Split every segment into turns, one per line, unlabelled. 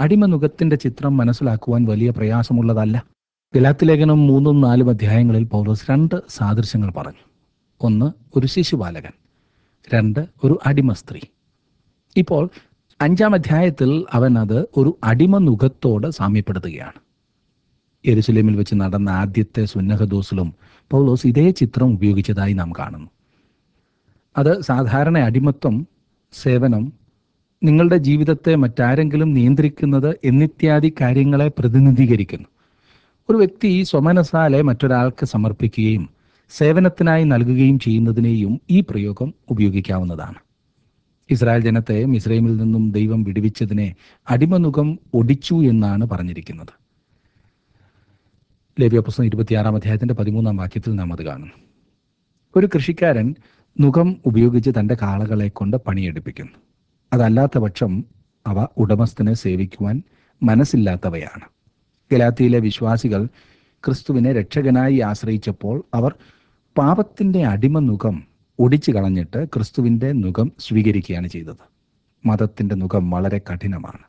അടിമനുഖത്തിന്റെ ചിത്രം മനസ്സിലാക്കുവാൻ വലിയ പ്രയാസമുള്ളതല്ല ഗലാത്തി ലേഖനം മൂന്നും നാലും അധ്യായങ്ങളിൽ പൗലോസ് രണ്ട് സാദൃശ്യങ്ങൾ പറഞ്ഞു ഒന്ന് ഒരു ശിശുബാലകൻ രണ്ട് ഒരു അടിമ സ്ത്രീ ഇപ്പോൾ അഞ്ചാം അധ്യായത്തിൽ അവൻ അത് ഒരു അടിമനുഖത്തോട് സാമ്യപ്പെടുത്തുകയാണ് യെരുസലേമിൽ വെച്ച് നടന്ന ആദ്യത്തെ സുന്നഹദോസിലും പൗലോസ് ഇതേ ചിത്രം ഉപയോഗിച്ചതായി നാം കാണുന്നു അത് സാധാരണ അടിമത്വം സേവനം നിങ്ങളുടെ ജീവിതത്തെ മറ്റാരെങ്കിലും നിയന്ത്രിക്കുന്നത് എന്നിത്യാദി കാര്യങ്ങളെ പ്രതിനിധീകരിക്കുന്നു ഒരു വ്യക്തി സ്വമനസാലെ മറ്റൊരാൾക്ക് സമർപ്പിക്കുകയും സേവനത്തിനായി നൽകുകയും ചെയ്യുന്നതിനെയും ഈ പ്രയോഗം ഉപയോഗിക്കാവുന്നതാണ് ഇസ്രായേൽ ജനത്തെ മിസ്രൈമിൽ നിന്നും ദൈവം വിടുവിച്ചതിനെ അടിമനുഖം ഒടിച്ചു എന്നാണ് പറഞ്ഞിരിക്കുന്നത് ലേവ്യപുസ്തകം ഇരുപത്തിയാറാം അധ്യായത്തിന്റെ പതിമൂന്നാം വാക്യത്തിൽ നാം അത് കാണുന്നു ഒരു കൃഷിക്കാരൻ നുഖം ഉപയോഗിച്ച് തന്റെ കാളകളെ കൊണ്ട് പണിയെടുപ്പിക്കുന്നു അതല്ലാത്ത പക്ഷം അവ ഉടമസ്ഥനെ സേവിക്കുവാൻ മനസ്സില്ലാത്തവയാണ് ഗലാത്തിയിലെ വിശ്വാസികൾ ക്രിസ്തുവിനെ രക്ഷകനായി ആശ്രയിച്ചപ്പോൾ അവർ പാപത്തിന്റെ അടിമ നുഖം ഒടിച്ചു കളഞ്ഞിട്ട് ക്രിസ്തുവിന്റെ നുഖം സ്വീകരിക്കുകയാണ് ചെയ്തത് മതത്തിന്റെ നുഖം വളരെ കഠിനമാണ്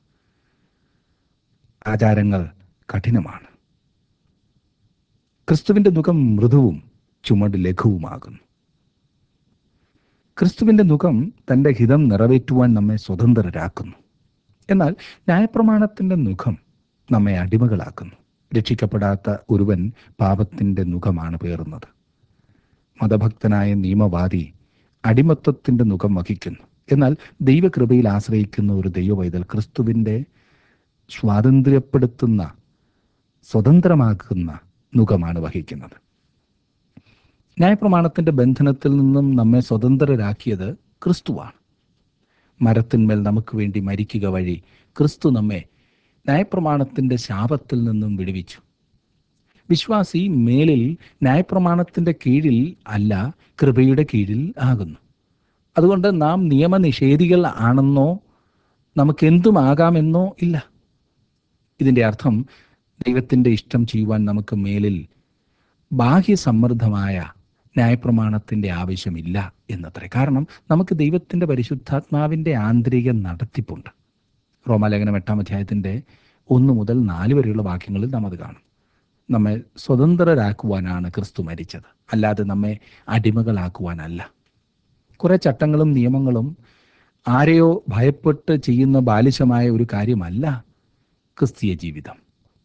ആചാരങ്ങൾ കഠിനമാണ് ക്രിസ്തുവിന്റെ മുഖം മൃദുവും ചുമട് ലഘുവുമാകുന്നു ക്രിസ്തുവിന്റെ മുഖം തന്റെ ഹിതം നിറവേറ്റുവാൻ നമ്മെ സ്വതന്ത്രരാക്കുന്നു എന്നാൽ ന്യായപ്രമാണത്തിന്റെ മുഖം നമ്മെ അടിമകളാക്കുന്നു രക്ഷിക്കപ്പെടാത്ത ഒരുവൻ പാപത്തിന്റെ മുഖമാണ് പേറുന്നത് മതഭക്തനായ നിയമവാദി അടിമത്വത്തിന്റെ മുഖം വഹിക്കുന്നു എന്നാൽ ദൈവകൃപയിൽ ആശ്രയിക്കുന്ന ഒരു ദൈവവൈതൽ ക്രിസ്തുവിന്റെ സ്വാതന്ത്ര്യപ്പെടുത്തുന്ന സ്വതന്ത്രമാക്കുന്ന മുഖമാണ് വഹിക്കുന്നത് ന്യായപ്രമാണത്തിന്റെ ബന്ധനത്തിൽ നിന്നും നമ്മെ സ്വതന്ത്രരാക്കിയത് ക്രിസ്തുവാണ് മരത്തിന്മേൽ നമുക്ക് വേണ്ടി മരിക്കുക വഴി ക്രിസ്തു നമ്മെ ന്യായപ്രമാണത്തിന്റെ ശാപത്തിൽ നിന്നും വിടുവിച്ചു വിശ്വാസി മേലിൽ ന്യായപ്രമാണത്തിന്റെ കീഴിൽ അല്ല കൃപയുടെ കീഴിൽ ആകുന്നു അതുകൊണ്ട് നാം നിയമനിഷേധികൾ ആണെന്നോ നമുക്കെന്തുമാകാമെന്നോ ഇല്ല ഇതിന്റെ അർത്ഥം ദൈവത്തിന്റെ ഇഷ്ടം ചെയ്യുവാൻ നമുക്ക് മേലിൽ ബാഹ്യസമ്മർദ്ദമായ ന്യായപ്രമാണത്തിന്റെ ആവശ്യമില്ല എന്നത്രേ കാരണം നമുക്ക് ദൈവത്തിന്റെ പരിശുദ്ധാത്മാവിന്റെ ആന്തരിക നടത്തിപ്പുണ്ട് റോമാലേഖനം എട്ടാം അധ്യായത്തിന്റെ ഒന്ന് മുതൽ നാല് വരെയുള്ള വാക്യങ്ങളിൽ നാം അത് കാണും നമ്മെ സ്വതന്ത്രരാക്കുവാനാണ് ക്രിസ്തു മരിച്ചത് അല്ലാതെ നമ്മെ അടിമകളാക്കുവാനല്ല കുറെ ചട്ടങ്ങളും നിയമങ്ങളും ആരെയോ ഭയപ്പെട്ട് ചെയ്യുന്ന ബാലിശമായ ഒരു കാര്യമല്ല ക്രിസ്തീയ ജീവിതം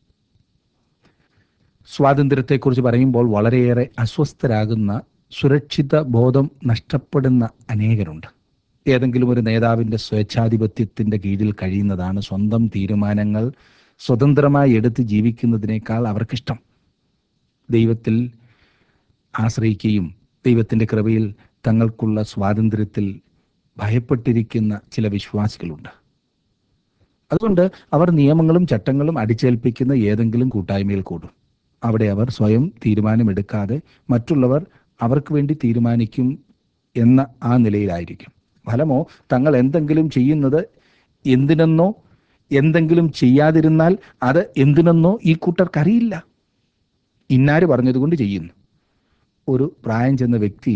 സ്വാതന്ത്ര്യത്തെക്കുറിച്ച് പറയുമ്പോൾ വളരെയേറെ അസ്വസ്ഥരാകുന്ന സുരക്ഷിത ബോധം നഷ്ടപ്പെടുന്ന അനേകരുണ്ട് ഏതെങ്കിലും ഒരു നേതാവിൻ്റെ സ്വേച്ഛാധിപത്യത്തിൻ്റെ കീഴിൽ കഴിയുന്നതാണ് സ്വന്തം തീരുമാനങ്ങൾ സ്വതന്ത്രമായി എടുത്ത് ജീവിക്കുന്നതിനേക്കാൾ അവർക്കിഷ്ടം ദൈവത്തിൽ ആശ്രയിക്കുകയും ദൈവത്തിൻ്റെ കൃപയിൽ തങ്ങൾക്കുള്ള സ്വാതന്ത്ര്യത്തിൽ ഭയപ്പെട്ടിരിക്കുന്ന ചില വിശ്വാസികളുണ്ട് അതുകൊണ്ട് അവർ നിയമങ്ങളും ചട്ടങ്ങളും അടിച്ചേൽപ്പിക്കുന്ന ഏതെങ്കിലും കൂട്ടായ്മയിൽ കൂടും അവിടെ അവർ സ്വയം തീരുമാനമെടുക്കാതെ മറ്റുള്ളവർ അവർക്ക് വേണ്ടി തീരുമാനിക്കും എന്ന ആ നിലയിലായിരിക്കും ഫലമോ തങ്ങൾ എന്തെങ്കിലും ചെയ്യുന്നത് എന്തിനെന്നോ എന്തെങ്കിലും ചെയ്യാതിരുന്നാൽ അത് എന്തിനെന്നോ ഈ കൂട്ടർക്കറിയില്ല ഇന്നാര് പറഞ്ഞതുകൊണ്ട് ചെയ്യുന്നു ഒരു പ്രായം ചെന്ന വ്യക്തി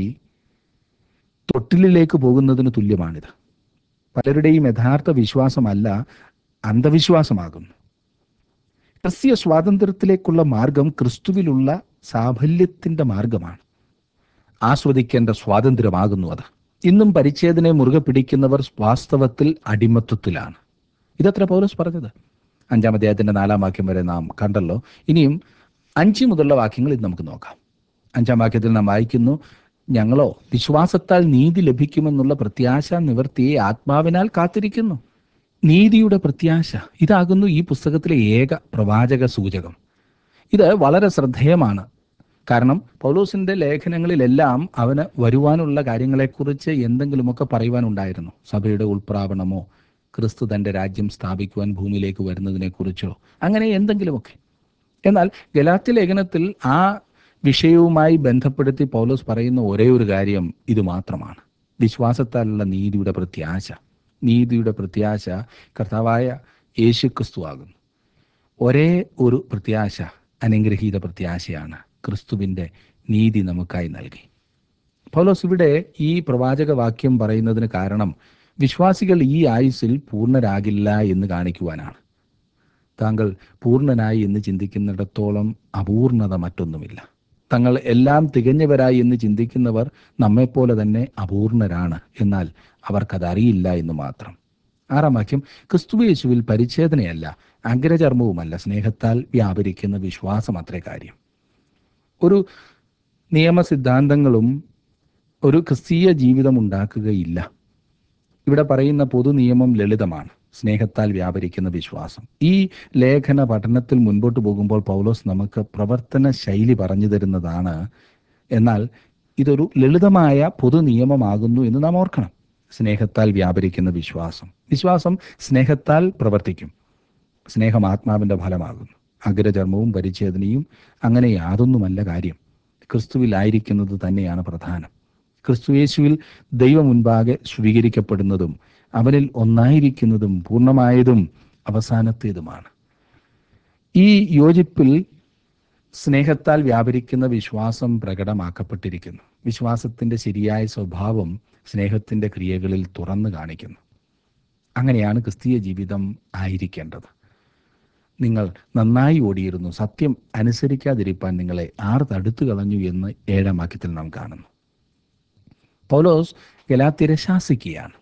തൊട്ടിലിലേക്ക് പോകുന്നതിന് തുല്യമാണിത് പലരുടെയും യഥാർത്ഥ വിശ്വാസമല്ല അന്ധവിശ്വാസമാകുന്നു ക്രിസ്തീയ സ്വാതന്ത്ര്യത്തിലേക്കുള്ള മാർഗം ക്രിസ്തുവിലുള്ള സാഫല്യത്തിന്റെ മാർഗമാണ് ആസ്വദിക്കേണ്ട സ്വാതന്ത്ര്യമാകുന്നു അത് ഇന്നും പരിച്ഛേദനെ മുറുകെ പിടിക്കുന്നവർ വാസ്തവത്തിൽ അടിമത്വത്തിലാണ് ഇതത്ര പൗലോസ് പറഞ്ഞത് അഞ്ചാം അധ്യായത്തിന്റെ നാലാം വാക്യം വരെ നാം കണ്ടല്ലോ ഇനിയും അഞ്ച് മുതലുള്ള വാക്യങ്ങൾ ഇത് നമുക്ക് നോക്കാം അഞ്ചാം വാക്യത്തിൽ നാം വായിക്കുന്നു ഞങ്ങളോ വിശ്വാസത്താൽ നീതി ലഭിക്കുമെന്നുള്ള പ്രത്യാശ നിവർത്തിയെ ആത്മാവിനാൽ കാത്തിരിക്കുന്നു നീതിയുടെ പ്രത്യാശ ഇതാകുന്നു ഈ പുസ്തകത്തിലെ ഏക പ്രവാചക സൂചകം ഇത് വളരെ ശ്രദ്ധേയമാണ് കാരണം പൗലോസിന്റെ ലേഖനങ്ങളിലെല്ലാം അവന് വരുവാനുള്ള കാര്യങ്ങളെക്കുറിച്ച് എന്തെങ്കിലുമൊക്കെ പറയുവാനുണ്ടായിരുന്നു സഭയുടെ ഉൾപ്രാവണമോ ക്രിസ്തു തന്റെ രാജ്യം സ്ഥാപിക്കുവാൻ ഭൂമിയിലേക്ക് വരുന്നതിനെക്കുറിച്ചോ അങ്ങനെ എന്തെങ്കിലുമൊക്കെ എന്നാൽ ഗലാത്യ ലേഖനത്തിൽ ആ വിഷയവുമായി ബന്ധപ്പെടുത്തി പൗലോസ് പറയുന്ന ഒരേ ഒരു കാര്യം ഇത് മാത്രമാണ് വിശ്വാസത്താലുള്ള നീതിയുടെ പ്രത്യാശ നീതിയുടെ പ്രത്യാശ കർത്താവായ യേശു ക്രിസ്തു ആകുന്നു ഒരേ ഒരു പ്രത്യാശ അനുഗ്രഹീത പ്രത്യാശയാണ് ക്രിസ്തുവിൻ്റെ നീതി നമുക്കായി നൽകി പൗലോസ് ഇവിടെ ഈ പ്രവാചക വാക്യം പറയുന്നതിന് കാരണം വിശ്വാസികൾ ഈ ആയുസ്സിൽ പൂർണ്ണരാകില്ല എന്ന് കാണിക്കുവാനാണ് താങ്കൾ പൂർണ്ണനായി എന്ന് ചിന്തിക്കുന്നിടത്തോളം അപൂർണത മറ്റൊന്നുമില്ല തങ്ങൾ എല്ലാം തികഞ്ഞവരായി എന്ന് ചിന്തിക്കുന്നവർ നമ്മെപ്പോലെ തന്നെ അപൂർണരാണ് എന്നാൽ അവർക്കതറിയില്ല എന്ന് മാത്രം ആറാം വാക്യം ക്രിസ്തുവേശുവിൽ പരിച്ഛേദനയല്ല അഗ്രചർമ്മവുമല്ല സ്നേഹത്താൽ വ്യാപരിക്കുന്ന വിശ്വാസം അത്രേ കാര്യം ഒരു നിയമസിദ്ധാന്തങ്ങളും ഒരു ക്രിസ്തീയ ജീവിതം ഉണ്ടാക്കുകയില്ല ഇവിടെ പറയുന്ന പൊതു നിയമം ലളിതമാണ് സ്നേഹത്താൽ വ്യാപരിക്കുന്ന വിശ്വാസം ഈ ലേഖന പഠനത്തിൽ മുൻപോട്ട് പോകുമ്പോൾ പൗലോസ് നമുക്ക് പ്രവർത്തന ശൈലി പറഞ്ഞു തരുന്നതാണ് എന്നാൽ ഇതൊരു ലളിതമായ പൊതു നിയമമാകുന്നു എന്ന് നാം ഓർക്കണം സ്നേഹത്താൽ വ്യാപരിക്കുന്ന വിശ്വാസം വിശ്വാസം സ്നേഹത്താൽ പ്രവർത്തിക്കും സ്നേഹം ആത്മാവിന്റെ ഫലമാകുന്നു അഗ്രചർമ്മവും പരിച്ഛേദനയും അങ്ങനെ യാതൊന്നുമല്ല കാര്യം ക്രിസ്തുവിലായിരിക്കുന്നത് തന്നെയാണ് പ്രധാനം ക്രിസ്തുയേശുവിൽ ദൈവം മുൻപാകെ സ്വീകരിക്കപ്പെടുന്നതും അവനിൽ ഒന്നായിരിക്കുന്നതും പൂർണ്ണമായതും അവസാനത്തേതുമാണ് ഈ യോജിപ്പിൽ സ്നേഹത്താൽ വ്യാപരിക്കുന്ന വിശ്വാസം പ്രകടമാക്കപ്പെട്ടിരിക്കുന്നു വിശ്വാസത്തിന്റെ ശരിയായ സ്വഭാവം സ്നേഹത്തിന്റെ ക്രിയകളിൽ തുറന്നു കാണിക്കുന്നു അങ്ങനെയാണ് ക്രിസ്തീയ ജീവിതം ആയിരിക്കേണ്ടത് നിങ്ങൾ നന്നായി ഓടിയിരുന്നു സത്യം അനുസരിക്കാതിരിപ്പാൻ നിങ്ങളെ ആർ തടുത്തു കളഞ്ഞു എന്ന് ഏഴാം വാക്യത്തിൽ നാം കാണുന്നു പൗലോസ് ഗലാത്തിരെ ശാസിക്കുകയാണ്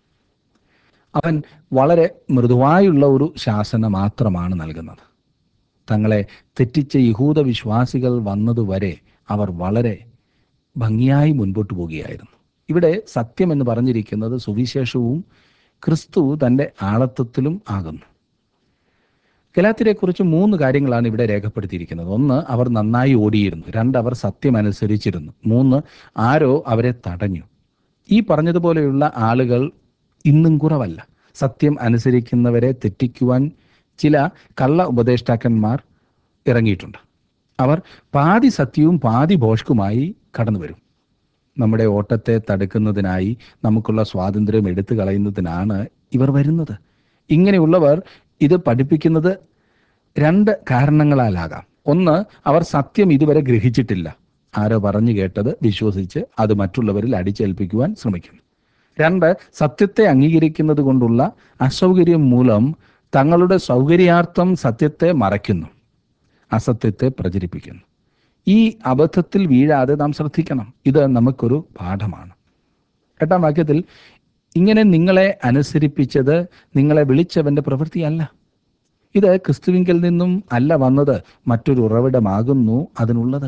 അവൻ വളരെ മൃദുവായുള്ള ഒരു ശാസന മാത്രമാണ് നൽകുന്നത് തങ്ങളെ തെറ്റിച്ച യഹൂദ വിശ്വാസികൾ വന്നതുവരെ അവർ വളരെ ഭംഗിയായി മുൻപോട്ട് പോവുകയായിരുന്നു ഇവിടെ സത്യം എന്ന് പറഞ്ഞിരിക്കുന്നത് സുവിശേഷവും ക്രിസ്തു തൻ്റെ ആളത്വത്തിലും ആകുന്നു ഗലാത്തിരെക്കുറിച്ച് മൂന്ന് കാര്യങ്ങളാണ് ഇവിടെ രേഖപ്പെടുത്തിയിരിക്കുന്നത് ഒന്ന് അവർ നന്നായി ഓടിയിരുന്നു രണ്ട് അവർ സത്യം അനുസരിച്ചിരുന്നു മൂന്ന് ആരോ അവരെ തടഞ്ഞു ഈ പറഞ്ഞതുപോലെയുള്ള ആളുകൾ ഇന്നും കുറവല്ല സത്യം അനുസരിക്കുന്നവരെ തെറ്റിക്കുവാൻ ചില കള്ള ഉപദേഷ്ടാക്കന്മാർ ഇറങ്ങിയിട്ടുണ്ട് അവർ പാതി സത്യവും പാതി ഭോഷ്കുമായി കടന്നു വരും നമ്മുടെ ഓട്ടത്തെ തടുക്കുന്നതിനായി നമുക്കുള്ള സ്വാതന്ത്ര്യം എടുത്തു കളയുന്നതിനാണ് ഇവർ വരുന്നത് ഇങ്ങനെയുള്ളവർ ഇത് പഠിപ്പിക്കുന്നത് രണ്ട് കാരണങ്ങളാലാകാം ഒന്ന് അവർ സത്യം ഇതുവരെ ഗ്രഹിച്ചിട്ടില്ല ആരോ പറഞ്ഞു കേട്ടത് വിശ്വസിച്ച് അത് മറ്റുള്ളവരിൽ അടിച്ചേൽപ്പിക്കുവാൻ ശ്രമിക്കുന്നു രണ്ട് സത്യത്തെ അംഗീകരിക്കുന്നത് കൊണ്ടുള്ള അസൗകര്യം മൂലം തങ്ങളുടെ സൗകര്യാർത്ഥം സത്യത്തെ മറയ്ക്കുന്നു അസത്യത്തെ പ്രചരിപ്പിക്കുന്നു ഈ അബദ്ധത്തിൽ വീഴാതെ നാം ശ്രദ്ധിക്കണം ഇത് നമുക്കൊരു പാഠമാണ് എട്ടാം വാക്യത്തിൽ ഇങ്ങനെ നിങ്ങളെ അനുസരിപ്പിച്ചത് നിങ്ങളെ വിളിച്ചവന്റെ പ്രവൃത്തിയല്ല ഇത് ക്രിസ്തുവിങ്കിൽ നിന്നും അല്ല വന്നത് മറ്റൊരു ഉറവിടമാകുന്നു അതിനുള്ളത്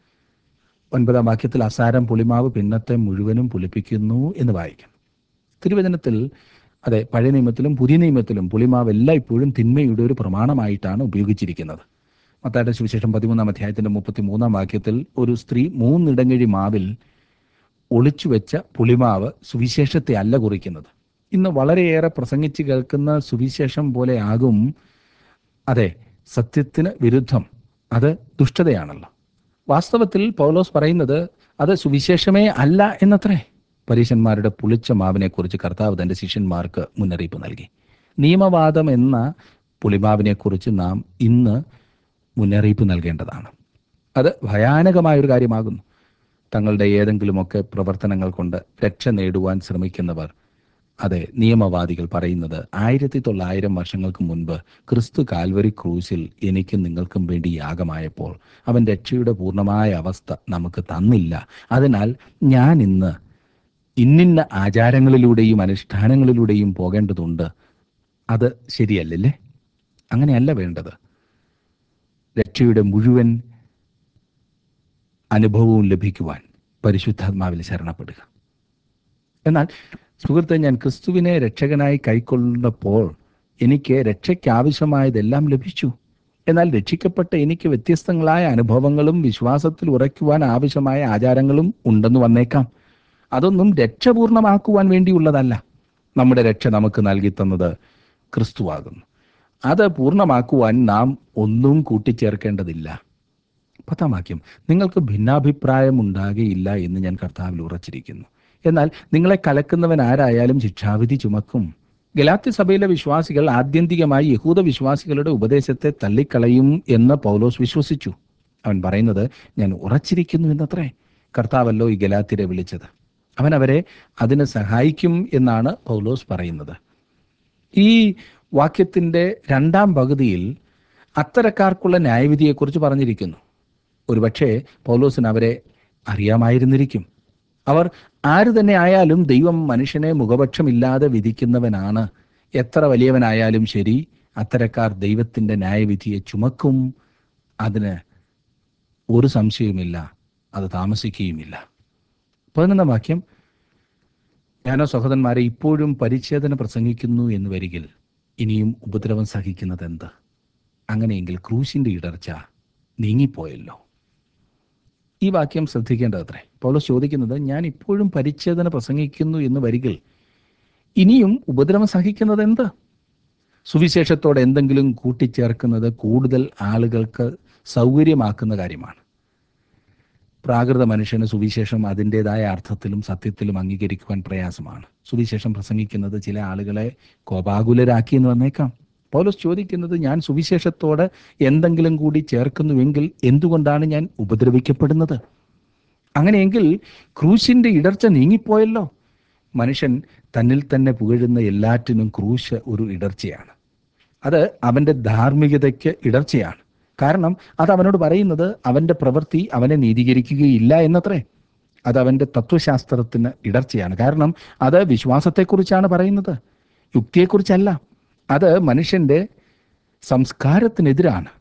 ഒൻപതാം വാക്യത്തിൽ അസാരം പുളിമാവ് പിന്നത്തെ മുഴുവനും പുളിപ്പിക്കുന്നു എന്ന് വായിക്കും തിരുവചനത്തിൽ അതെ പഴയ നിയമത്തിലും പുതിയ നിയമത്തിലും പുളിമാവ് എല്ലായ്പ്പോഴും തിന്മയുടെ ഒരു പ്രമാണമായിട്ടാണ് ഉപയോഗിച്ചിരിക്കുന്നത് മത്തായുടെ സുവിശേഷം പതിമൂന്നാം അധ്യായത്തിന്റെ മുപ്പത്തി മൂന്നാം വാക്യത്തിൽ ഒരു സ്ത്രീ മൂന്നിടങ്ങഴി മാവിൽ ഒളിച്ചു വെച്ച പുളിമാവ് സുവിശേഷത്തെ അല്ല കുറിക്കുന്നത് ഇന്ന് വളരെയേറെ പ്രസംഗിച്ച് കേൾക്കുന്ന സുവിശേഷം പോലെ ആകും അതെ സത്യത്തിന് വിരുദ്ധം അത് ദുഷ്ടതയാണല്ലോ വാസ്തവത്തിൽ പൗലോസ് പറയുന്നത് അത് സുവിശേഷമേ അല്ല എന്നത്രേ പരീശന്മാരുടെ പുളിച്ച മാവിനെക്കുറിച്ച് കർത്താവ് തന്റെ ശിഷ്യന്മാർക്ക് മുന്നറിയിപ്പ് നൽകി നിയമവാദം എന്ന പുളിമാവിനെക്കുറിച്ച് നാം ഇന്ന് മുന്നറിയിപ്പ് നൽകേണ്ടതാണ് അത് ഭയാനകമായ ഒരു കാര്യമാകുന്നു തങ്ങളുടെ ഏതെങ്കിലുമൊക്കെ പ്രവർത്തനങ്ങൾ കൊണ്ട് രക്ഷ നേടുവാൻ ശ്രമിക്കുന്നവർ അതെ നിയമവാദികൾ പറയുന്നത് ആയിരത്തി തൊള്ളായിരം വർഷങ്ങൾക്ക് മുൻപ് ക്രിസ്തു കാൽവരി ക്രൂശിൽ എനിക്കും നിങ്ങൾക്കും വേണ്ടി യാഗമായപ്പോൾ അവൻ രക്ഷയുടെ പൂർണ്ണമായ അവസ്ഥ നമുക്ക് തന്നില്ല അതിനാൽ ഞാൻ ഇന്ന് ഇന്നിന്ന ആചാരങ്ങളിലൂടെയും അനുഷ്ഠാനങ്ങളിലൂടെയും പോകേണ്ടതുണ്ട് അത് ശരിയല്ലല്ലേ അങ്ങനെയല്ല വേണ്ടത് രക്ഷയുടെ മുഴുവൻ അനുഭവവും ലഭിക്കുവാൻ പരിശുദ്ധാത്മാവിൽ ശരണപ്പെടുക എന്നാൽ സുഹൃത്തെ ഞാൻ ക്രിസ്തുവിനെ രക്ഷകനായി കൈക്കൊണ്ടപ്പോൾ എനിക്ക് രക്ഷയ്ക്ക് ആവശ്യമായതെല്ലാം ലഭിച്ചു എന്നാൽ രക്ഷിക്കപ്പെട്ട എനിക്ക് വ്യത്യസ്തങ്ങളായ അനുഭവങ്ങളും വിശ്വാസത്തിൽ ഉറയ്ക്കുവാൻ ആവശ്യമായ ആചാരങ്ങളും ഉണ്ടെന്ന് വന്നേക്കാം അതൊന്നും രക്ഷ പൂർണ്ണമാക്കുവാൻ വേണ്ടിയുള്ളതല്ല നമ്മുടെ രക്ഷ നമുക്ക് നൽകി തന്നത് ക്രിസ്തുവാകുന്നു അത് പൂർണ്ണമാക്കുവാൻ നാം ഒന്നും കൂട്ടിച്ചേർക്കേണ്ടതില്ല പത്താം വാക്യം നിങ്ങൾക്ക് ഭിന്നാഭിപ്രായം ഉണ്ടാകുകയില്ല എന്ന് ഞാൻ കർത്താവിൽ ഉറച്ചിരിക്കുന്നു എന്നാൽ നിങ്ങളെ കലക്കുന്നവൻ ആരായാലും ശിക്ഷാവിധി ചുമക്കും ഗലാത്യ സഭയിലെ വിശ്വാസികൾ ആത്യന്തികമായി യഹൂദ വിശ്വാസികളുടെ ഉപദേശത്തെ തള്ളിക്കളയും എന്ന് പൗലോസ് വിശ്വസിച്ചു അവൻ പറയുന്നത് ഞാൻ ഉറച്ചിരിക്കുന്നു എന്നത്രേ കർത്താവല്ലോ ഈ ഗലാത്തിരെ വിളിച്ചത് അവൻ അവരെ അതിന് സഹായിക്കും എന്നാണ് പൗലോസ് പറയുന്നത് ഈ വാക്യത്തിന്റെ രണ്ടാം പകുതിയിൽ അത്തരക്കാർക്കുള്ള ന്യായവിധിയെക്കുറിച്ച് പറഞ്ഞിരിക്കുന്നു ഒരുപക്ഷെ പൗലോസിന് അവരെ അറിയാമായിരുന്നിരിക്കും അവർ ആര് തന്നെ ആയാലും ദൈവം മനുഷ്യനെ മുഖപക്ഷമില്ലാതെ വിധിക്കുന്നവനാണ് എത്ര വലിയവനായാലും ശരി അത്തരക്കാർ ദൈവത്തിൻ്റെ ന്യായവിധിയെ ചുമക്കും അതിന് ഒരു സംശയവുമില്ല അത് താമസിക്കുകയുമില്ല പതിനൊന്നാം വാക്യം ഞാനോ സഹോദരന്മാരെ ഇപ്പോഴും പരിച്ഛേദന പ്രസംഗിക്കുന്നു എന്ന് വരികിൽ ഇനിയും ഉപദ്രവം സഹിക്കുന്നത് എന്ത് അങ്ങനെയെങ്കിൽ ക്രൂശിന്റെ ഇടർച്ച നീങ്ങിപ്പോയല്ലോ ഈ വാക്യം ശ്രദ്ധിക്കേണ്ടതത്രേ പൗലോസ് ചോദിക്കുന്നത് ഞാൻ ഇപ്പോഴും പരിച്ഛേദന പ്രസംഗിക്കുന്നു എന്ന് വരികിൽ ഇനിയും ഉപദ്രവം സഹിക്കുന്നത് എന്ത് സുവിശേഷത്തോടെ എന്തെങ്കിലും കൂട്ടിച്ചേർക്കുന്നത് കൂടുതൽ ആളുകൾക്ക് സൗകര്യമാക്കുന്ന കാര്യമാണ് പ്രാകൃത മനുഷ്യന് സുവിശേഷം അതിൻ്റെതായ അർത്ഥത്തിലും സത്യത്തിലും അംഗീകരിക്കുവാൻ പ്രയാസമാണ് സുവിശേഷം പ്രസംഗിക്കുന്നത് ചില ആളുകളെ കോപാകുലരാക്കി എന്ന് വന്നേക്കാം പൗലോസ് ചോദിക്കുന്നത് ഞാൻ സുവിശേഷത്തോട് എന്തെങ്കിലും കൂടി ചേർക്കുന്നുവെങ്കിൽ എന്തുകൊണ്ടാണ് ഞാൻ ഉപദ്രവിക്കപ്പെടുന്നത് അങ്ങനെയെങ്കിൽ ക്രൂശിന്റെ ഇടർച്ച നീങ്ങിപ്പോയല്ലോ മനുഷ്യൻ തന്നിൽ തന്നെ പുകഴുന്ന എല്ലാറ്റിനും ക്രൂശ് ഒരു ഇടർച്ചയാണ് അത് അവന്റെ ധാർമ്മികതയ്ക്ക് ഇടർച്ചയാണ് കാരണം അത് അവനോട് പറയുന്നത് അവന്റെ പ്രവൃത്തി അവനെ നീതീകരിക്കുകയില്ല എന്നത്രേ അത് അവന്റെ തത്വശാസ്ത്രത്തിന് ഇടർച്ചയാണ് കാരണം അത് വിശ്വാസത്തെക്കുറിച്ചാണ് പറയുന്നത് യുക്തിയെക്കുറിച്ചല്ല അത് മനുഷ്യന്റെ സംസ്കാരത്തിനെതിരാണ്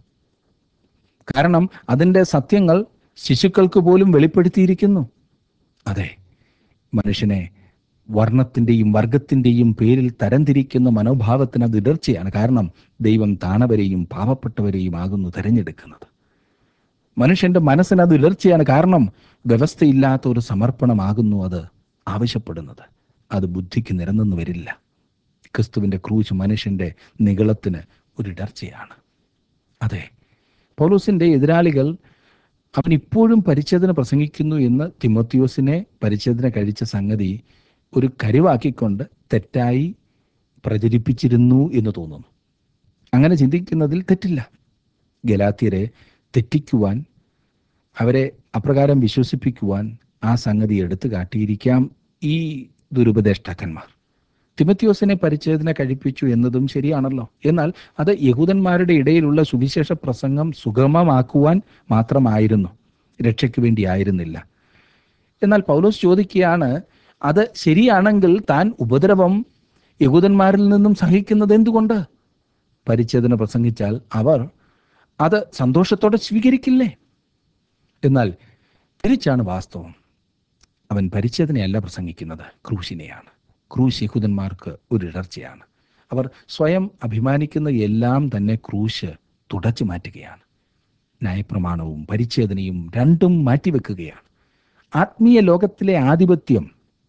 കാരണം അതിൻ്റെ സത്യങ്ങൾ ശിശുക്കൾക്ക് പോലും വെളിപ്പെടുത്തിയിരിക്കുന്നു അതെ മനുഷ്യനെ വർണ്ണത്തിൻ്റെയും വർഗത്തിൻ്റെയും പേരിൽ തരംതിരിക്കുന്ന മനോഭാവത്തിന് അത് ഇടർച്ചയാണ് കാരണം ദൈവം താണവരെയും പാവപ്പെട്ടവരെയും ആകുന്നു തിരഞ്ഞെടുക്കുന്നത് മനുഷ്യന്റെ മനസ്സിന് അത് ഇടർച്ചയാണ് കാരണം വ്യവസ്ഥയില്ലാത്ത ഒരു സമർപ്പണമാകുന്നു അത് ആവശ്യപ്പെടുന്നത് അത് ബുദ്ധിക്ക് നിരന്നു വരില്ല ക്രിസ്തുവിന്റെ ക്രൂശ് മനുഷ്യന്റെ നികളത്തിന് ഒരു ഇടർച്ചയാണ് അതെ പൗലൂസിന്റെ എതിരാളികൾ അവൻ ഇപ്പോഴും പരിച്ഛേദന പ്രസംഗിക്കുന്നു എന്ന് തിമോത്തിയോസിനെ പരിച്ഛേദന കഴിച്ച സംഗതി ഒരു കരുവാക്കിക്കൊണ്ട് തെറ്റായി പ്രചരിപ്പിച്ചിരുന്നു എന്ന് തോന്നുന്നു അങ്ങനെ ചിന്തിക്കുന്നതിൽ തെറ്റില്ല ഗലാത്യരെ തെറ്റിക്കുവാൻ അവരെ അപ്രകാരം വിശ്വസിപ്പിക്കുവാൻ ആ സംഗതി എടുത്തു കാട്ടിയിരിക്കാം ഈ ദുരുപദേഷ്ടാക്കന്മാർ തിമത്യോസിനെ പരിച്ഛേദന കഴിപ്പിച്ചു എന്നതും ശരിയാണല്ലോ എന്നാൽ അത് യഹൂദന്മാരുടെ ഇടയിലുള്ള സുവിശേഷ പ്രസംഗം സുഗമമാക്കുവാൻ മാത്രമായിരുന്നു രക്ഷയ്ക്ക് വേണ്ടി ആയിരുന്നില്ല എന്നാൽ പൗലോസ് ചോദിക്കുകയാണ് അത് ശരിയാണെങ്കിൽ താൻ ഉപദ്രവം യഹൂദന്മാരിൽ നിന്നും സഹിക്കുന്നത് എന്തുകൊണ്ട് പരിച്ഛേദന പ്രസംഗിച്ചാൽ അവർ അത് സന്തോഷത്തോടെ സ്വീകരിക്കില്ലേ എന്നാൽ തിരിച്ചാണ് വാസ്തവം അവൻ പരിച്ഛേദനയല്ല പ്രസംഗിക്കുന്നത് ക്രൂശിനെയാണ് ക്രൂശ് യഹൂദന്മാർക്ക് ഒരു ഇടർച്ചയാണ് അവർ സ്വയം അഭിമാനിക്കുന്ന എല്ലാം തന്നെ ക്രൂശ് തുടച്ചു മാറ്റുകയാണ് ന്യായപ്രമാണവും പരിച്ഛേദനയും രണ്ടും മാറ്റിവെക്കുകയാണ് ആത്മീയ ലോകത്തിലെ ആധിപത്യം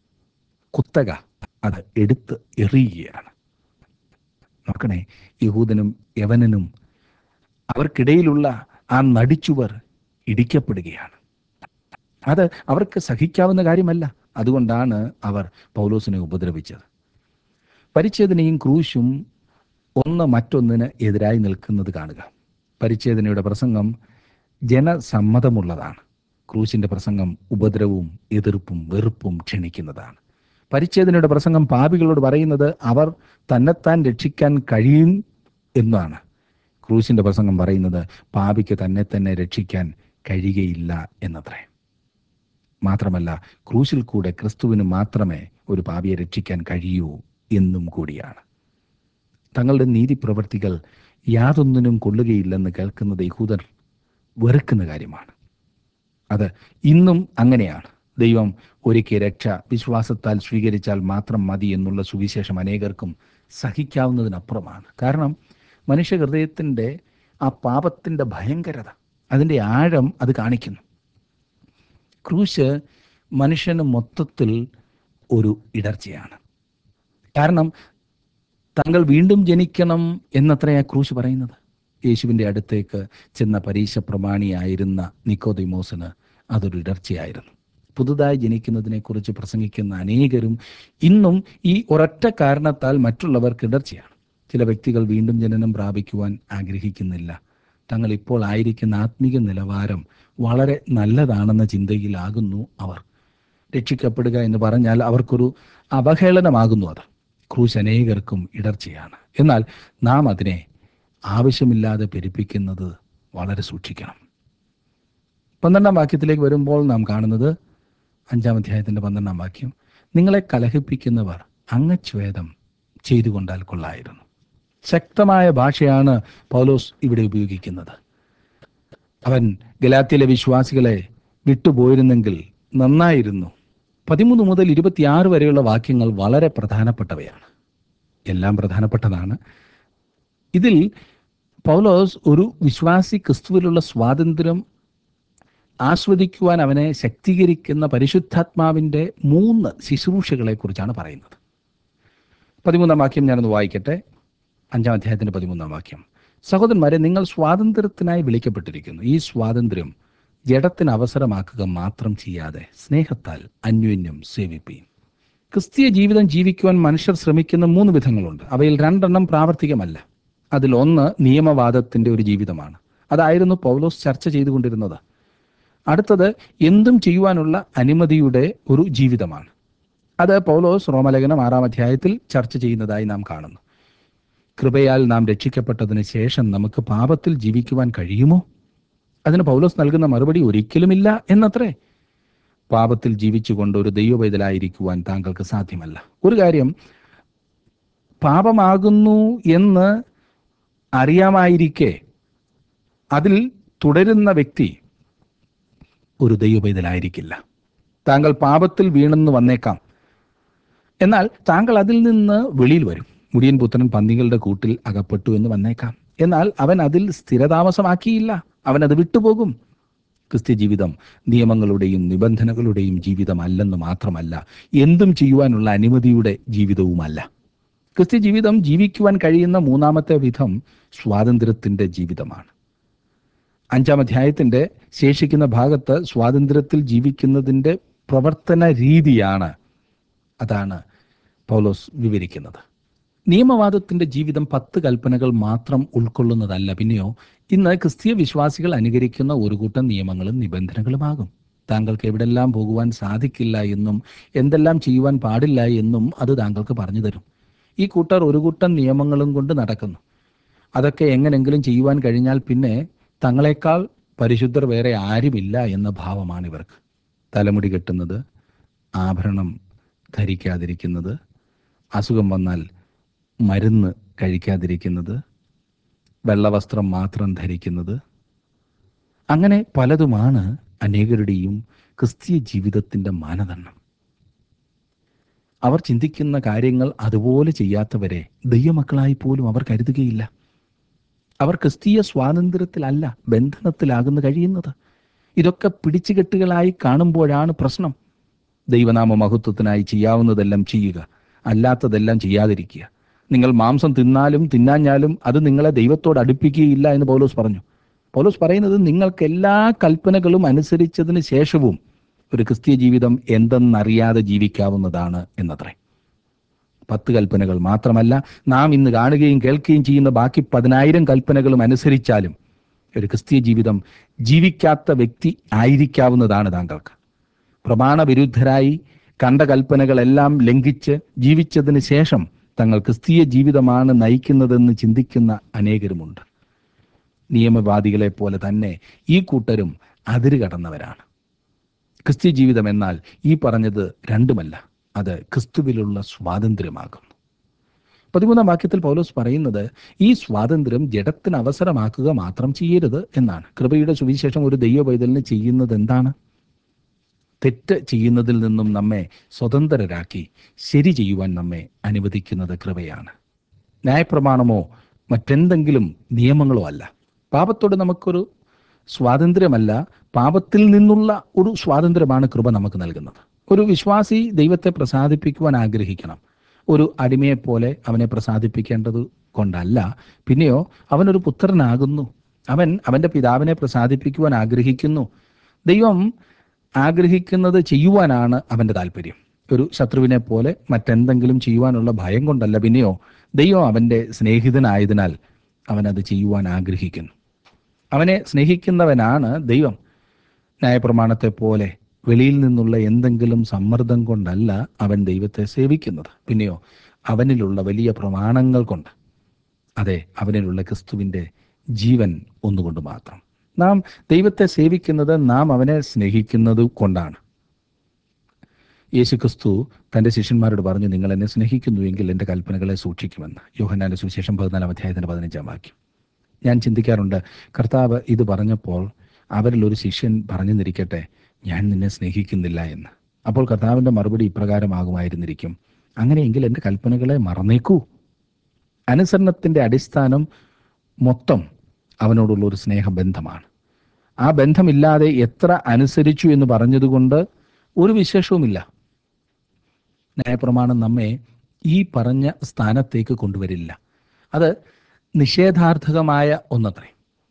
കുത്തക അത് എടുത്ത് എറിയുകയാണ് നോക്കണേ യഹൂദനും യവനനും അവർക്കിടയിലുള്ള ആ നടിച്ചുവർ ഇടിക്കപ്പെടുകയാണ് അത് അവർക്ക് സഹിക്കാവുന്ന കാര്യമല്ല അതുകൊണ്ടാണ് അവർ പൗലോസിനെ ഉപദ്രവിച്ചത് പരിച്ഛേദനയും ക്രൂശും ഒന്ന് മറ്റൊന്നിന് എതിരായി നിൽക്കുന്നത് കാണുക പരിച്ഛേദനയുടെ പ്രസംഗം ജനസമ്മതമുള്ളതാണ് ക്രൂശിന്റെ പ്രസംഗം ഉപദ്രവവും എതിർപ്പും വെറുപ്പും ക്ഷണിക്കുന്നതാണ് പരിച്ഛേദനയുടെ പ്രസംഗം പാപികളോട് പറയുന്നത് അവർ തന്നെത്താൻ രക്ഷിക്കാൻ കഴിയും എന്നാണ് ക്രൂശിന്റെ പ്രസംഗം പറയുന്നത് പാപിക്ക് തന്നെ തന്നെ രക്ഷിക്കാൻ കഴിയുകയില്ല എന്നത്രേ മാത്രമല്ല ക്രൂശിൽ കൂടെ ക്രിസ്തുവിന് മാത്രമേ ഒരു പാപിയെ രക്ഷിക്കാൻ കഴിയൂ എന്നും കൂടിയാണ് തങ്ങളുടെ നീതി പ്രവർത്തികൾ യാതൊന്നിനും കൊള്ളുകയില്ലെന്ന് കേൾക്കുന്നത് യഹൂദർ വെറുക്കുന്ന കാര്യമാണ് അത് ഇന്നും അങ്ങനെയാണ് ദൈവം ഒരിക്കൽ രക്ഷ വിശ്വാസത്താൽ സ്വീകരിച്ചാൽ മാത്രം മതി എന്നുള്ള സുവിശേഷം അനേകർക്കും സഹിക്കാവുന്നതിനപ്പുറമാണ് കാരണം മനുഷ്യ ഹൃദയത്തിൻ്റെ ആ പാപത്തിൻ്റെ ഭയങ്കരത അതിൻ്റെ ആഴം അത് കാണിക്കുന്നു ക്രൂശ് മനുഷ്യന് മൊത്തത്തിൽ ഒരു ഇടർച്ചയാണ് കാരണം താങ്കൾ വീണ്ടും ജനിക്കണം എന്നത്രയാ ക്രൂശ് പറയുന്നത് യേശുവിൻ്റെ അടുത്തേക്ക് ചെന്ന പരീക്ഷ പ്രമാണിയായിരുന്ന നിക്കോദിമോസിന് അതൊരു ഇടർച്ചയായിരുന്നു പുതുതായി ജനിക്കുന്നതിനെക്കുറിച്ച് പ്രസംഗിക്കുന്ന അനേകരും ഇന്നും ഈ ഒരൊറ്റ കാരണത്താൽ മറ്റുള്ളവർക്ക് ഇടർച്ചയാണ് ചില വ്യക്തികൾ വീണ്ടും ജനനം പ്രാപിക്കുവാൻ ആഗ്രഹിക്കുന്നില്ല തങ്ങൾ ഇപ്പോൾ ആയിരിക്കുന്ന ആത്മീക നിലവാരം വളരെ നല്ലതാണെന്ന ചിന്തയിലാകുന്നു അവർ രക്ഷിക്കപ്പെടുക എന്ന് പറഞ്ഞാൽ അവർക്കൊരു അവഹേളനമാകുന്നു അത് ക്രൂശ് അനേകർക്കും ഇടർച്ചയാണ് എന്നാൽ നാം അതിനെ ആവശ്യമില്ലാതെ പെരുപ്പിക്കുന്നത് വളരെ സൂക്ഷിക്കണം പന്ത്രണ്ടാം വാക്യത്തിലേക്ക് വരുമ്പോൾ നാം കാണുന്നത് അഞ്ചാം അധ്യായത്തിൻ്റെ പന്ത്രണ്ടാം വാക്യം നിങ്ങളെ കലഹിപ്പിക്കുന്നവർ അംഗച്ഛേദം ചെയ്തുകൊണ്ടാൽ കൊള്ളായിരുന്നു ശക്തമായ ഭാഷയാണ് പൗലോസ് ഇവിടെ ഉപയോഗിക്കുന്നത് അവൻ ഗലാത്തിയിലെ വിശ്വാസികളെ വിട്ടുപോയിരുന്നെങ്കിൽ നന്നായിരുന്നു പതിമൂന്ന് മുതൽ ഇരുപത്തിയാറ് വരെയുള്ള വാക്യങ്ങൾ വളരെ പ്രധാനപ്പെട്ടവയാണ് എല്ലാം പ്രധാനപ്പെട്ടതാണ് ഇതിൽ പൗലോസ് ഒരു വിശ്വാസി ക്രിസ്തുവിലുള്ള സ്വാതന്ത്ര്യം ആസ്വദിക്കുവാൻ അവനെ ശക്തീകരിക്കുന്ന പരിശുദ്ധാത്മാവിൻ്റെ മൂന്ന് ശുശ്രൂഷകളെ കുറിച്ചാണ് പറയുന്നത് പതിമൂന്നാം വാക്യം ഞാനൊന്ന് വായിക്കട്ടെ അഞ്ചാം അധ്യായത്തിന്റെ പതിമൂന്നാം വാക്യം സഹോദരന്മാരെ നിങ്ങൾ സ്വാതന്ത്ര്യത്തിനായി വിളിക്കപ്പെട്ടിരിക്കുന്നു ഈ സ്വാതന്ത്ര്യം ജഡത്തിന് അവസരമാക്കുക മാത്രം ചെയ്യാതെ സ്നേഹത്താൽ അന്യോന്യം സേവിപ്പീൻ ക്രിസ്തീയ ജീവിതം ജീവിക്കുവാൻ മനുഷ്യർ ശ്രമിക്കുന്ന മൂന്ന് വിധങ്ങളുണ്ട് അവയിൽ രണ്ടെണ്ണം പ്രാവർത്തികമല്ല അതിൽ ഒന്ന് നിയമവാദത്തിന്റെ ഒരു ജീവിതമാണ് അതായിരുന്നു പൗലോസ് ചർച്ച ചെയ്തുകൊണ്ടിരുന്നത് അടുത്തത് എന്തും ചെയ്യുവാനുള്ള അനുമതിയുടെ ഒരു ജീവിതമാണ് അത് പൗലോസ് റോമലേഖനം ആറാം അധ്യായത്തിൽ ചർച്ച ചെയ്യുന്നതായി നാം കാണുന്നു കൃപയാൽ നാം രക്ഷിക്കപ്പെട്ടതിന് ശേഷം നമുക്ക് പാപത്തിൽ ജീവിക്കുവാൻ കഴിയുമോ അതിന് പൗലോസ് നൽകുന്ന മറുപടി ഒരിക്കലുമില്ല എന്നത്രേ പാപത്തിൽ ജീവിച്ചുകൊണ്ട് ഒരു ദൈവപൈതലായിരിക്കുവാൻ താങ്കൾക്ക് സാധ്യമല്ല ഒരു കാര്യം പാപമാകുന്നു എന്ന് അറിയാമായിരിക്കെ അതിൽ തുടരുന്ന വ്യക്തി ഒരു ദൈവപൈതലായിരിക്കില്ല താങ്കൾ പാപത്തിൽ വീണെന്ന് വന്നേക്കാം എന്നാൽ താങ്കൾ അതിൽ നിന്ന് വെളിയിൽ വരും മുടിയൻ പുത്രൻ പന്നികളുടെ കൂട്ടിൽ അകപ്പെട്ടു എന്ന് വന്നേക്കാം എന്നാൽ അവൻ അതിൽ സ്ഥിരതാമസമാക്കിയില്ല അവൻ അത് വിട്ടുപോകും ക്രിസ്ത്യ ജീവിതം നിയമങ്ങളുടെയും നിബന്ധനകളുടെയും ജീവിതമല്ലെന്ന് മാത്രമല്ല എന്തും ചെയ്യുവാനുള്ള അനുമതിയുടെ ജീവിതവുമല്ല ക്രിസ്ത്യ ജീവിതം ജീവിക്കുവാൻ കഴിയുന്ന മൂന്നാമത്തെ വിധം സ്വാതന്ത്ര്യത്തിന്റെ ജീവിതമാണ് അഞ്ചാം അധ്യായത്തിന്റെ ശേഷിക്കുന്ന ഭാഗത്ത് സ്വാതന്ത്ര്യത്തിൽ ജീവിക്കുന്നതിന്റെ പ്രവർത്തന രീതിയാണ് അതാണ് പൗലോസ് വിവരിക്കുന്നത് നിയമവാദത്തിന്റെ ജീവിതം പത്ത് കൽപ്പനകൾ മാത്രം ഉൾക്കൊള്ളുന്നതല്ല പിന്നെയോ ഇന്ന് ക്രിസ്തീയ വിശ്വാസികൾ അനുകരിക്കുന്ന ഒരു കൂട്ടം നിയമങ്ങളും നിബന്ധനകളുമാകും താങ്കൾക്ക് എവിടെല്ലാം പോകുവാൻ സാധിക്കില്ല എന്നും എന്തെല്ലാം ചെയ്യുവാൻ പാടില്ല എന്നും അത് താങ്കൾക്ക് പറഞ്ഞു തരും ഈ കൂട്ടർ ഒരു കൂട്ടം നിയമങ്ങളും കൊണ്ട് നടക്കുന്നു അതൊക്കെ എങ്ങനെങ്കിലും ചെയ്യുവാൻ കഴിഞ്ഞാൽ പിന്നെ തങ്ങളെക്കാൾ പരിശുദ്ധർ വേറെ ആരുമില്ല എന്ന ഭാവമാണ് ഇവർക്ക് തലമുടി കെട്ടുന്നത് ആഭരണം ധരിക്കാതിരിക്കുന്നത് അസുഖം വന്നാൽ മരുന്ന് കഴിക്കാതിരിക്കുന്നത് വെള്ളവസ്ത്രം മാത്രം ധരിക്കുന്നത് അങ്ങനെ പലതുമാണ് അനേകരുടെയും ക്രിസ്തീയ ജീവിതത്തിന്റെ മാനദണ്ഡം അവർ ചിന്തിക്കുന്ന കാര്യങ്ങൾ അതുപോലെ ചെയ്യാത്തവരെ ദൈവമക്കളായി പോലും അവർ കരുതുകയില്ല അവർ ക്രിസ്തീയ സ്വാതന്ത്ര്യത്തിലല്ല ബന്ധനത്തിലാകുന്നു കഴിയുന്നത് ഇതൊക്കെ പിടിച്ചുകെട്ടുകളായി കാണുമ്പോഴാണ് പ്രശ്നം ദൈവനാമ മഹത്വത്തിനായി ചെയ്യാവുന്നതെല്ലാം ചെയ്യുക അല്ലാത്തതെല്ലാം ചെയ്യാതിരിക്കുക നിങ്ങൾ മാംസം തിന്നാലും തിന്നാഞ്ഞാലും അത് നിങ്ങളെ ദൈവത്തോട് അടുപ്പിക്കുകയില്ല എന്ന് പൗലോസ് പറഞ്ഞു പൗലോസ് പറയുന്നത് നിങ്ങൾക്ക് എല്ലാ കൽപ്പനകളും അനുസരിച്ചതിന് ശേഷവും ഒരു ക്രിസ്തീയ ജീവിതം എന്തെന്നറിയാതെ ജീവിക്കാവുന്നതാണ് എന്നത്രേ പത്ത് കൽപ്പനകൾ മാത്രമല്ല നാം ഇന്ന് കാണുകയും കേൾക്കുകയും ചെയ്യുന്ന ബാക്കി പതിനായിരം കൽപ്പനകളും അനുസരിച്ചാലും ഒരു ക്രിസ്തീയ ജീവിതം ജീവിക്കാത്ത വ്യക്തി ആയിരിക്കാവുന്നതാണ് താങ്കൾക്ക് പ്രമാണവിരുദ്ധരായി കണ്ട കൽപ്പനകളെല്ലാം ലംഘിച്ച് ജീവിച്ചതിന് ശേഷം തങ്ങൾ ക്രിസ്തീയ ജീവിതമാണ് നയിക്കുന്നതെന്ന് ചിന്തിക്കുന്ന അനേകരുമുണ്ട് നിയമവാദികളെ പോലെ തന്നെ ഈ കൂട്ടരും അതിര് കടന്നവരാണ് ക്രിസ്ത്യ ജീവിതം എന്നാൽ ഈ പറഞ്ഞത് രണ്ടുമല്ല അത് ക്രിസ്തുവിലുള്ള സ്വാതന്ത്ര്യമാകുന്നു പതിമൂന്നാം വാക്യത്തിൽ പൗലോസ് പറയുന്നത് ഈ സ്വാതന്ത്ര്യം ജഡത്തിന് അവസരമാക്കുക മാത്രം ചെയ്യരുത് എന്നാണ് കൃപയുടെ സുവിശേഷം ഒരു ദൈവ പൈതലിന് ചെയ്യുന്നത് എന്താണ് തെറ്റ് ചെയ്യുന്നതിൽ നിന്നും നമ്മെ സ്വതന്ത്രരാക്കി ശരി ചെയ്യുവാൻ നമ്മെ അനുവദിക്കുന്നത് കൃപയാണ് ന്യായപ്രമാണമോ മറ്റെന്തെങ്കിലും നിയമങ്ങളോ അല്ല പാപത്തോട് നമുക്കൊരു സ്വാതന്ത്ര്യമല്ല പാപത്തിൽ നിന്നുള്ള ഒരു സ്വാതന്ത്ര്യമാണ് കൃപ നമുക്ക് നൽകുന്നത് ഒരു വിശ്വാസി ദൈവത്തെ പ്രസാദിപ്പിക്കുവാൻ ആഗ്രഹിക്കണം ഒരു അടിമയെപ്പോലെ അവനെ പ്രസാദിപ്പിക്കേണ്ടത് കൊണ്ടല്ല പിന്നെയോ അവനൊരു പുത്രനാകുന്നു അവൻ അവന്റെ പിതാവിനെ പ്രസാദിപ്പിക്കുവാൻ ആഗ്രഹിക്കുന്നു ദൈവം ആഗ്രഹിക്കുന്നത് ചെയ്യുവാനാണ് അവന്റെ താല്പര്യം ഒരു ശത്രുവിനെ പോലെ മറ്റെന്തെങ്കിലും ചെയ്യുവാനുള്ള ഭയം കൊണ്ടല്ല പിന്നെയോ ദൈവം അവന്റെ സ്നേഹിതനായതിനാൽ അവൻ അത് ചെയ്യുവാൻ ആഗ്രഹിക്കുന്നു അവനെ സ്നേഹിക്കുന്നവനാണ് ദൈവം ന്യായപ്രമാണത്തെ പോലെ വെളിയിൽ നിന്നുള്ള എന്തെങ്കിലും സമ്മർദ്ദം കൊണ്ടല്ല അവൻ ദൈവത്തെ സേവിക്കുന്നത് പിന്നെയോ അവനിലുള്ള വലിയ പ്രമാണങ്ങൾ കൊണ്ട് അതെ അവനിലുള്ള ക്രിസ്തുവിൻ്റെ ജീവൻ ഒന്നുകൊണ്ട് മാത്രം നാം ദൈവത്തെ സേവിക്കുന്നത് നാം അവനെ സ്നേഹിക്കുന്നത് കൊണ്ടാണ് യേശുക്രിസ്തു തൻ്റെ ശിഷ്യന്മാരോട് പറഞ്ഞു നിങ്ങൾ എന്നെ സ്നേഹിക്കുന്നുവെങ്കിൽ എൻ്റെ കൽപ്പനകളെ സൂക്ഷിക്കുമെന്ന് യോഹന്നാൻ്റെ സുവിശേഷം പതിനാലാം അധ്യായത്തിൻ്റെ പതിനഞ്ചാം വാക്യം ഞാൻ ചിന്തിക്കാറുണ്ട് കർത്താവ് ഇത് പറഞ്ഞപ്പോൾ അവരിൽ ഒരു ശിഷ്യൻ പറഞ്ഞു നിരിക്കട്ടെ ഞാൻ നിന്നെ സ്നേഹിക്കുന്നില്ല എന്ന് അപ്പോൾ കർത്താവിൻ്റെ മറുപടി ഇപ്രകാരമാകുമായിരുന്നിരിക്കും അങ്ങനെയെങ്കിൽ എൻ്റെ കൽപ്പനകളെ മറന്നേക്കൂ അനുസരണത്തിൻ്റെ അടിസ്ഥാനം മൊത്തം അവനോടുള്ള ഒരു സ്നേഹബന്ധമാണ് ആ ബന്ധമില്ലാതെ എത്ര അനുസരിച്ചു എന്ന് പറഞ്ഞതുകൊണ്ട് ഒരു വിശേഷവുമില്ല ന്യായപ്രമാണം നമ്മെ ഈ പറഞ്ഞ സ്ഥാനത്തേക്ക് കൊണ്ടുവരില്ല അത് നിഷേധാർത്ഥകമായ ഒന്നത്രേ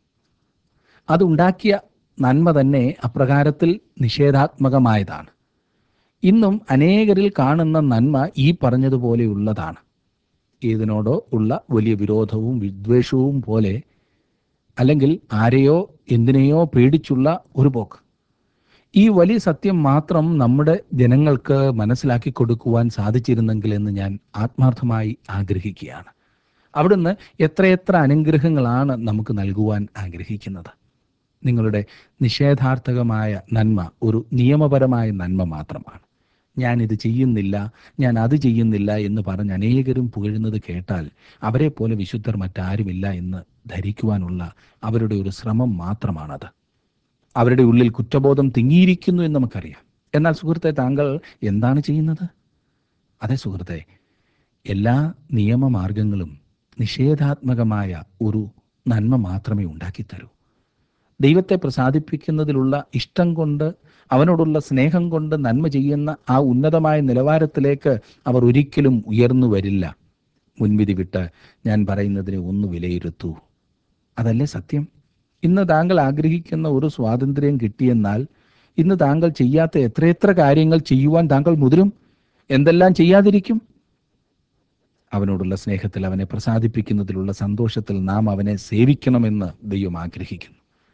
അതുണ്ടാക്കിയ നന്മ തന്നെ അപ്രകാരത്തിൽ നിഷേധാത്മകമായതാണ് ഇന്നും അനേകരിൽ കാണുന്ന നന്മ ഈ പറഞ്ഞതുപോലെയുള്ളതാണ് ഏതിനോടോ ഉള്ള വലിയ വിരോധവും വിദ്വേഷവും പോലെ അല്ലെങ്കിൽ ആരെയോ എന്തിനെയോ പേടിച്ചുള്ള ഒരു പോക്ക് ഈ വലിയ സത്യം മാത്രം നമ്മുടെ ജനങ്ങൾക്ക് മനസ്സിലാക്കി കൊടുക്കുവാൻ സാധിച്ചിരുന്നെങ്കിൽ എന്ന് ഞാൻ ആത്മാർത്ഥമായി ആഗ്രഹിക്കുകയാണ് അവിടുന്ന് എത്രയെത്ര അനുഗ്രഹങ്ങളാണ് നമുക്ക് നൽകുവാൻ ആഗ്രഹിക്കുന്നത് നിങ്ങളുടെ നിഷേധാർത്ഥകമായ നന്മ ഒരു നിയമപരമായ നന്മ മാത്രമാണ് ഞാൻ ഇത് ചെയ്യുന്നില്ല ഞാൻ അത് ചെയ്യുന്നില്ല എന്ന് പറഞ്ഞ് അനേകരും പുകഴുന്നത് കേട്ടാൽ അവരെ പോലെ വിശുദ്ധർ മറ്റാരുമില്ല എന്ന് ധരിക്കുവാനുള്ള അവരുടെ ഒരു ശ്രമം മാത്രമാണത് അവരുടെ ഉള്ളിൽ കുറ്റബോധം തിങ്ങിയിരിക്കുന്നു എന്ന് നമുക്കറിയാം എന്നാൽ സുഹൃത്തെ താങ്കൾ എന്താണ് ചെയ്യുന്നത് അതെ സുഹൃത്തെ എല്ലാ നിയമമാർഗങ്ങളും നിഷേധാത്മകമായ ഒരു നന്മ മാത്രമേ ഉണ്ടാക്കിത്തരൂ ദൈവത്തെ പ്രസാദിപ്പിക്കുന്നതിലുള്ള ഇഷ്ടം കൊണ്ട് അവനോടുള്ള സ്നേഹം കൊണ്ട് നന്മ ചെയ്യുന്ന ആ ഉന്നതമായ നിലവാരത്തിലേക്ക് അവർ ഒരിക്കലും ഉയർന്നു വരില്ല മുൻവിധി വിട്ട് ഞാൻ പറയുന്നതിനെ ഒന്ന് വിലയിരുത്തൂ അതല്ലേ സത്യം ഇന്ന് താങ്കൾ ആഗ്രഹിക്കുന്ന ഒരു സ്വാതന്ത്ര്യം കിട്ടിയെന്നാൽ ഇന്ന് താങ്കൾ ചെയ്യാത്ത എത്രയെത്ര കാര്യങ്ങൾ ചെയ്യുവാൻ താങ്കൾ മുതിരും എന്തെല്ലാം ചെയ്യാതിരിക്കും അവനോടുള്ള സ്നേഹത്തിൽ അവനെ പ്രസാദിപ്പിക്കുന്നതിലുള്ള സന്തോഷത്തിൽ നാം അവനെ സേവിക്കണമെന്ന് ദൈവം ആഗ്രഹിക്കുന്നു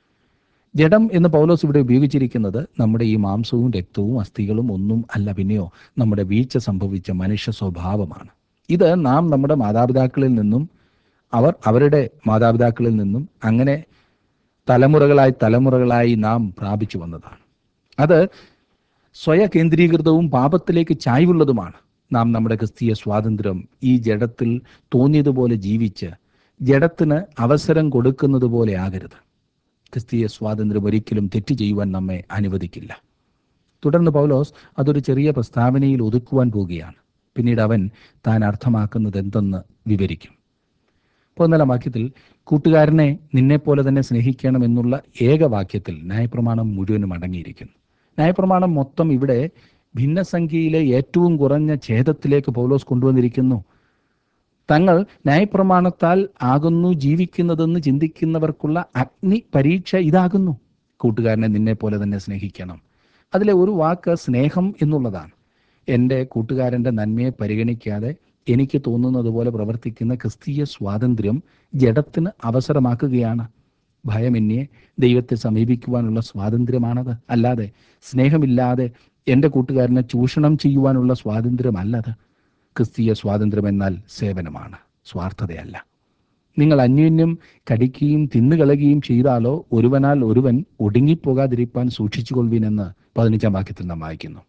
ജഡം എന്ന് പൗലോസ് ഇവിടെ ഉപയോഗിച്ചിരിക്കുന്നത് നമ്മുടെ ഈ മാംസവും രക്തവും അസ്ഥികളും ഒന്നും അല്ല പിന്നെയോ നമ്മുടെ വീഴ്ച സംഭവിച്ച മനുഷ്യ സ്വഭാവമാണ് ഇത് നാം നമ്മുടെ മാതാപിതാക്കളിൽ നിന്നും അവർ അവരുടെ മാതാപിതാക്കളിൽ നിന്നും അങ്ങനെ തലമുറകളായി തലമുറകളായി നാം പ്രാപിച്ചു വന്നതാണ് അത് സ്വയ കേന്ദ്രീകൃതവും പാപത്തിലേക്ക് ചായ്വുള്ളതുമാണ് നാം നമ്മുടെ ക്രിസ്തീയ സ്വാതന്ത്ര്യം ഈ ജഡത്തിൽ തോന്നിയതുപോലെ ജീവിച്ച് ജഡത്തിന് അവസരം കൊടുക്കുന്നത് പോലെ ആകരുത് ക്രിസ്തീയ സ്വാതന്ത്ര്യം ഒരിക്കലും തെറ്റ് ചെയ്യുവാൻ നമ്മെ അനുവദിക്കില്ല തുടർന്ന് പൗലോസ് അതൊരു ചെറിയ പ്രസ്താവനയിൽ ഒതുക്കുവാൻ പോവുകയാണ് പിന്നീട് അവൻ താൻ അർത്ഥമാക്കുന്നത് എന്തെന്ന് വിവരിക്കും പതിനാലാം വാക്യത്തിൽ കൂട്ടുകാരനെ നിന്നെപ്പോലെ തന്നെ സ്നേഹിക്കണം എന്നുള്ള ഏകവാക്യത്തിൽ ന്യായപ്രമാണം മുഴുവനും അടങ്ങിയിരിക്കുന്നു ന്യായപ്രമാണം മൊത്തം ഇവിടെ ഭിന്നസംഖ്യയിലെ ഏറ്റവും കുറഞ്ഞ ഛേദത്തിലേക്ക് പൗലോസ് കൊണ്ടുവന്നിരിക്കുന്നു തങ്ങൾ ന്യായപ്രമാണത്താൽ ആകുന്നു ജീവിക്കുന്നതെന്ന് ചിന്തിക്കുന്നവർക്കുള്ള അഗ്നി പരീക്ഷ ഇതാകുന്നു കൂട്ടുകാരനെ നിന്നെ പോലെ തന്നെ സ്നേഹിക്കണം അതിലെ ഒരു വാക്ക് സ്നേഹം എന്നുള്ളതാണ് എൻ്റെ കൂട്ടുകാരൻ്റെ നന്മയെ പരിഗണിക്കാതെ എനിക്ക് തോന്നുന്നത് പോലെ പ്രവർത്തിക്കുന്ന ക്രിസ്തീയ സ്വാതന്ത്ര്യം ജഡത്തിന് അവസരമാക്കുകയാണ് ഭയമെന്നെ ദൈവത്തെ സമീപിക്കുവാനുള്ള സ്വാതന്ത്ര്യമാണത് അല്ലാതെ സ്നേഹമില്ലാതെ എൻ്റെ കൂട്ടുകാരനെ ചൂഷണം ചെയ്യുവാനുള്ള സ്വാതന്ത്ര്യമല്ലത് ക്രിസ്തീയ സ്വാതന്ത്ര്യം എന്നാൽ സേവനമാണ് സ്വാർത്ഥതയല്ല നിങ്ങൾ അന്യോന്യം കടിക്കുകയും തിന്നുകളയുകയും ചെയ്താലോ ഒരുവനാൽ ഒരുവൻ ഒടുങ്ങിപ്പോകാതിരിപ്പാൻ സൂക്ഷിച്ചുകൊള്ളുവിനെന്ന് പതിനഞ്ചാം വാക്യത്തിൽ നാം വായിക്കുന്നു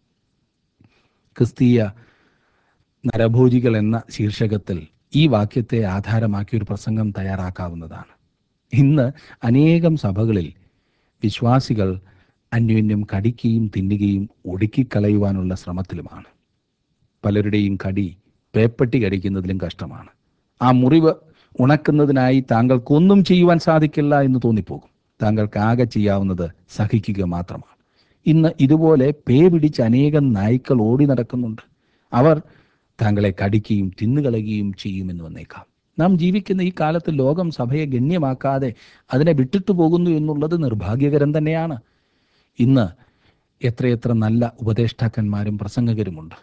ക്രിസ്തീയ നരഭോജികൾ എന്ന ശീർഷകത്തിൽ ഈ വാക്യത്തെ ആധാരമാക്കി ഒരു പ്രസംഗം തയ്യാറാക്കാവുന്നതാണ് ഇന്ന് അനേകം സഭകളിൽ വിശ്വാസികൾ അന്യോന്യം കടിക്കുകയും തിന്നുകയും ഒടുക്കിക്കളയുവാനുള്ള ശ്രമത്തിലുമാണ് പലരുടെയും കടി പേപ്പട്ടി കടിക്കുന്നതിലും കഷ്ടമാണ് ആ മുറിവ് ഉണക്കുന്നതിനായി താങ്കൾക്കൊന്നും ചെയ്യുവാൻ സാധിക്കില്ല എന്ന് തോന്നിപ്പോകും താങ്കൾക്ക് ആകെ ചെയ്യാവുന്നത് സഹിക്കുക മാത്രമാണ് ഇന്ന് ഇതുപോലെ പേ പിടിച്ച് അനേകം നായ്ക്കൾ ഓടി നടക്കുന്നുണ്ട് അവർ താങ്കളെ കടിക്കുകയും തിന്നുകളയുകയും ചെയ്യുമെന്ന് വന്നേക്കാം നാം ജീവിക്കുന്ന ഈ കാലത്ത് ലോകം സഭയെ ഗണ്യമാക്കാതെ അതിനെ വിട്ടിട്ടു പോകുന്നു എന്നുള്ളത് നിർഭാഗ്യകരം തന്നെയാണ് ഇന്ന് എത്രയെത്ര നല്ല ഉപദേഷ്ടാക്കന്മാരും പ്രസംഗകരുമുണ്ട്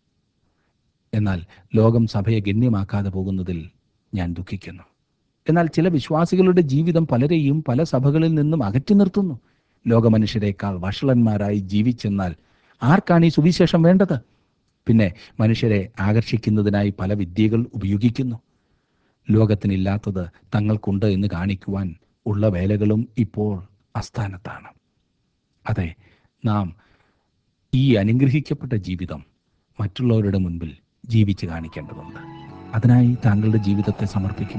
എന്നാൽ ലോകം സഭയെ ഗണ്യമാക്കാതെ പോകുന്നതിൽ ഞാൻ ദുഃഖിക്കുന്നു എന്നാൽ ചില വിശ്വാസികളുടെ ജീവിതം പലരെയും പല സഭകളിൽ നിന്നും അകറ്റി നിർത്തുന്നു ലോകമനുഷ്യരെക്കാൾ വഷളന്മാരായി ജീവിച്ചെന്നാൽ ആർക്കാണ് ഈ സുവിശേഷം വേണ്ടത് പിന്നെ മനുഷ്യരെ ആകർഷിക്കുന്നതിനായി പല വിദ്യകൾ ഉപയോഗിക്കുന്നു ലോകത്തിനില്ലാത്തത് തങ്ങൾക്കുണ്ട് എന്ന് കാണിക്കുവാൻ ഉള്ള വേലകളും ഇപ്പോൾ അസ്ഥാനത്താണ് അതെ നാം ഈ അനുഗ്രഹിക്കപ്പെട്ട ജീവിതം മറ്റുള്ളവരുടെ മുൻപിൽ ജീവിച്ച് കാണിക്കേണ്ടതുണ്ട് അതിനായി താങ്കളുടെ ജീവിതത്തെ സമർപ്പിക്കും